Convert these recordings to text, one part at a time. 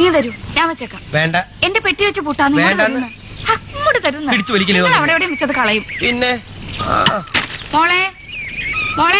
ഇങ്ങ് തരൂ ഞാൻ വെച്ചേക്കാം വേണ്ട എന്റെ പെട്ടി വെച്ച് പൂട്ടാന്ന് ഇങ്ങോട്ട് വേണ്ടാന്ന്. തരുന്ന ഹ, ഇങ്ങോട്ട് തരുന്ന പിടിച്ച് വലിക്കല് നിങ്ങൾ തോന്നുന്നു. അവിടെ എവിടെയും വെച്ചത് കളയും പിന്നെ ആ, മോളെ മോളെ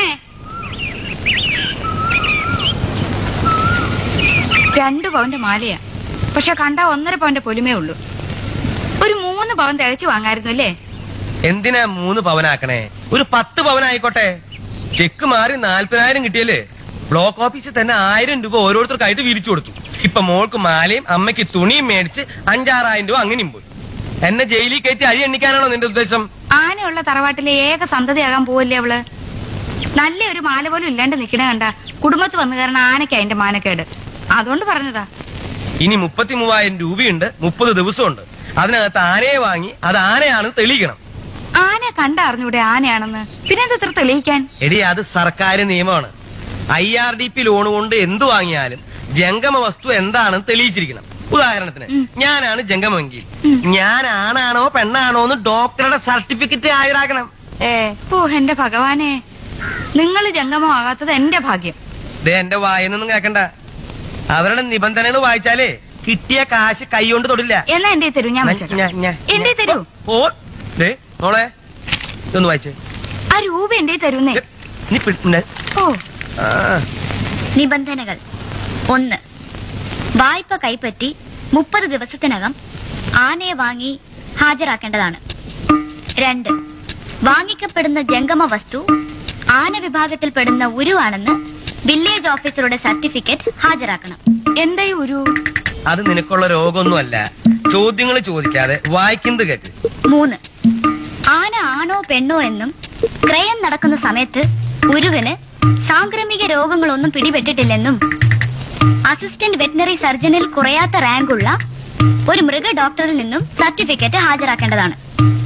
രണ്ട് പവന്റെ മാലയാ പക്ഷെ കണ്ട ഒന്നര പവന്റെ പൊലിമേ ഉള്ളൂ ഒരു മൂന്ന് പവൻ തികച്ചു വാങ്ങായിരുന്നു അല്ലേ എന്തിനാ മൂന്ന് പവനാക്കണേ ഒരു പത്ത് പവനായിക്കോട്ടെ ചെക്ക് മാറി നാല്പതിനായിരം കിട്ടിയല്ലേ ബ്ലോക്ക് ഓഫീസിൽ തന്നെ ആയിരം രൂപ ഓരോരുത്തർക്കായിട്ട് വിരിച്ചു കൊടുത്തു ഇപ്പൊ മോൾക്ക് മാലയും അമ്മയ്ക്ക് തുണിയും മേടിച്ച് അഞ്ചാറായിരം രൂപ അങ്ങനെയും പോയി എന്നെ ജയിലിൽ കയറ്റി അഴി എണ്ണിക്കാനാണോ നിന്റെ ഉദ്ദേശം ആനയുള്ള തറവാട്ടിലെ ഏക സന്തതിയാകാൻ പോവല്ലേ അവള് നല്ല ഒരു മാല പോലും ഇല്ലാണ്ട് നിക്കണ കണ്ട കുടുംബത്ത് വന്നു കാരണം ആനയ്ക്ക് അതിന്റെ മാനക്കേട് അതുകൊണ്ട് പറഞ്ഞതാ ഇനി മുപ്പത്തി മൂവായിരം രൂപയുണ്ട് മുപ്പത് ദിവസമുണ്ട് അതിനകത്ത് ആനയെ വാങ്ങി അത് ആനയാണെന്ന് തെളിയിക്കണം ആന കണ്ടറിഞ്ഞൂടെ ആനയാണെന്ന് പിന്നെ എന്താ ഇത്ര തെളിയിക്കാൻ എടി അത് സർക്കാർ നിയമമാണ് I R D P loan കൊണ്ട് എന്ത് വാങ്ങിയാലും ജംഗമ വസ്തു എന്താണെന്ന് തെളിയിച്ചിരിക്കണം ഉദാഹരണത്തിന് ഉം. ഞാനാണ് ജംഗമെങ്കിൽ ഉം. ഞാൻ ആണാണോ പെണ്ണാണോ എന്ന് ഡോക്ടറുടെ സർട്ടിഫിക്കറ്റ് ഹാജരാക്കണം ഏ ഓ എന്റെ ഭഗവാനെ നിങ്ങൾ ജംഗമമാകാത്തത് എന്റെ ഭാഗ്യം ദേ എന്റെ വായനൊന്നും കേക്കണ്ട അവരുടെ നിബന്ധനകൾ വായിച്ചാലേ കിട്ടിയ കാശ് കൈകൊണ്ട് തൊടില്ല എന്നാ എന്റെ തരൂ ഞാൻ വെച്ചേക്കാം ഞാ- ഞാ- എന്റെ തരൂ ഓ ദേ മോളെ ഇതൊന്ന് വായിച്ചേ ആ രൂപ എന്റെ തരൂന്നേ ഏ, നീ പിടി- ഓ ആ നിബന്ധനകൾ ഒന്ന് വായ്പ കൈപ്പറ്റി മുപ്പത് ദിവസത്തിനകം ആനയെ വാങ്ങി ഹാജരാക്കേണ്ടതാണ് രണ്ട് വാങ്ങിക്കപ്പെടുന്ന ജംഗമ വസ്തു ആന വിഭാഗത്തിൽപ്പെടുന്ന ഉരുവാണെന്ന് വില്ലേജ് ഓഫീസറുടെ സർട്ടിഫിക്കറ്റ് ഹാജരാക്കണം എന്തായി ഒരു അത് നിനക്കുള്ള രോഗമൊന്നുമല്ല ചോദ്യങ്ങൾ ചോദിക്കാതെ വായിക്കുന്നത് കേക്ക് മൂന്ന് ആന ആണോ പെണ്ണോ എന്നും ക്രയം നടക്കുന്ന സമയത്ത് ഉരുവിന് സാംക്രമിക രോഗങ്ങളൊന്നും പിടിപെട്ടിട്ടില്ലെന്നും അസിസ്റ്റന്റ് വെറ്റിനറി സർജനിൽ കുറയാത്ത റാങ്കുള്ള ഒരു മൃഗ ഡോക്ടറിൽ നിന്നും സർട്ടിഫിക്കറ്റ് ഹാജരാക്കേണ്ടതാണ്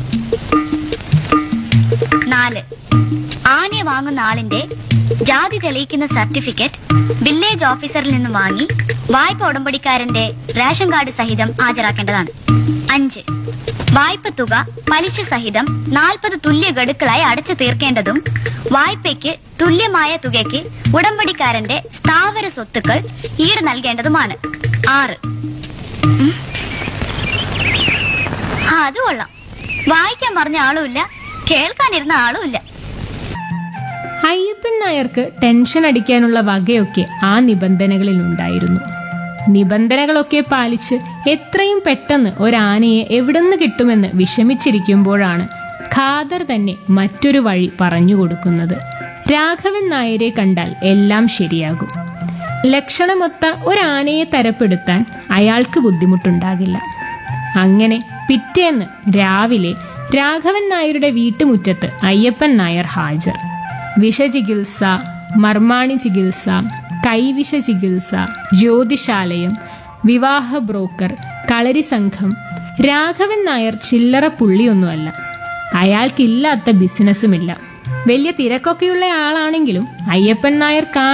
നാല് ആനയെ വാങ്ങുന്ന ആളിന്റെ ജാതി തെളിയിക്കുന്ന സർട്ടിഫിക്കറ്റ് വില്ലേജ് ഓഫീസറിൽ നിന്നും വാങ്ങി വായ്പ ഉടമ്പടിക്കാരന്റെ റേഷൻ കാർഡ് സഹിതം ഹാജരാക്കേണ്ടതാണ് അഞ്ച് വായ്പ തുക പലിശ സഹിതം നാൽപ്പത് തുല്യ ഗഡുക്കളായി അടച്ചു തീർക്കേണ്ടതും വായ്പയ്ക്ക് തുല്യമായ തുകയ്ക്ക് ഉടമ്പടിക്കാരന്റെ സ്ഥാവര സ്വത്തുക്കൾ ഈട് നൽകേണ്ടതുമാണ് ആറ് ഉം. ആ, അത് കൊള്ളാം വായിക്കാൻ പറഞ്ഞ ആളുമില്ല കേൾക്കാനിരുന്ന ആളുമില്ല അയ്യപ്പൻ നായർക്ക് ടെൻഷൻ അടിക്കാനുള്ള വകയൊക്കെ ആ നിബന്ധനകളിൽ ഉണ്ടായിരുന്നു നിബന്ധനകളൊക്കെ പാലിച്ച് എത്രയും പെട്ടെന്ന് ഒരാനയെ എവിടുന്ന് കിട്ടുമെന്ന് വിഷമിച്ചിരിക്കുമ്പോഴാണ് ഖാദർ തന്നെ മറ്റൊരു വഴി പറഞ്ഞു കൊടുക്കുന്നത് രാഘവൻ നായരെ കണ്ടാൽ എല്ലാം ശരിയാകും ലക്ഷണമൊത്ത ഒരാനയെ തരപ്പെടുത്താൻ അയാൾക്ക് ബുദ്ധിമുട്ടുണ്ടാകില്ല അങ്ങനെ പിറ്റേന്ന് രാവിലെ രാഘവൻ നായരുടെ വീട്ടുമുറ്റത്ത് അയ്യപ്പൻ നായർ ഹാജർ വിഷചികിത്സ മർമാണി ചികിത്സ കൈവിഷ ചികിത്സ ജ്യോതിശാലയം വിവാഹ ബ്രോക്കർ കളരി സംഘം രാഘവൻ നായർ ചില്ലറ പുള്ളിയൊന്നുമല്ല അയാൾക്കില്ലാത്ത ബിസിനസ്സുമില്ല വലിയ തിരക്കൊക്കെയുള്ള ആളാണെങ്കിലും അയ്യപ്പൻ നായർ കാ